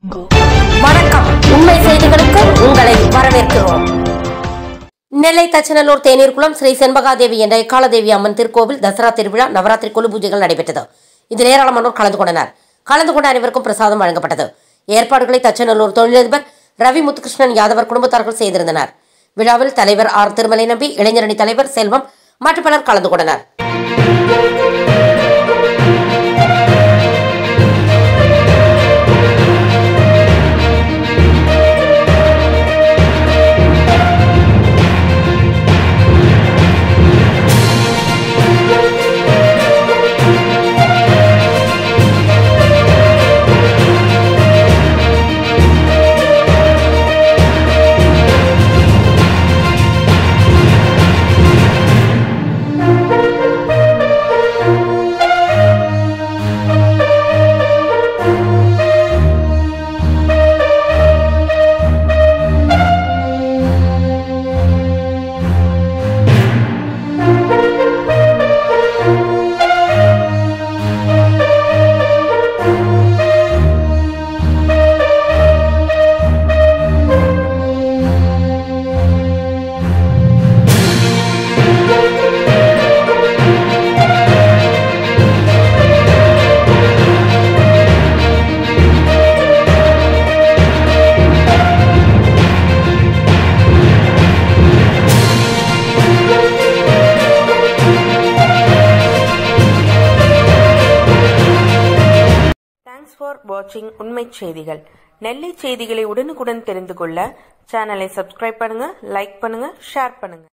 வணக்கம் உண்மை செய்திகளுக்கு உங்களை வரவேற்கிறோம் நெல்லை தச்சநல்லூர் தேநீர்குளம் ஸ்ரீ செண்பகாதேவி என்ற எக்காலதேவி அம்மன் திருக்கோவில் தசரா திருவிழா நவராத்திரி குழு பூஜைகள் நடைபெற்றது இதில் ஏராளமானோர் கலந்து கொண்டனர் கலந்து கொண்ட அனைவருக்கும் பிரசாதம் வழங்கப்பட்டது ஏற்பாடுகளை தச்சநல்லூர் தொழிலதிபர் ரவி முத்துகிருஷ்ணன் யாதவர் குடும்பத்தார்கள் செய்திருந்தனர் விழாவில் தலைவர் ஆர் திருமலை நம்பி இளைஞரணி தலைவர் செல்வம் மற்றும் பலர் கலந்து கொண்டனர் தேங்க்ஸ் ஃபார் வாட்சிங் உண்மை செய்திகள் நெல்லை செய்திகளை உடனுக்குடன் தெரிந்து கொள்ள சேனலை சப்ஸ்கிரைப் பண்ணுங்க லைக் பண்ணுங்க ஷேர் பண்ணுங்க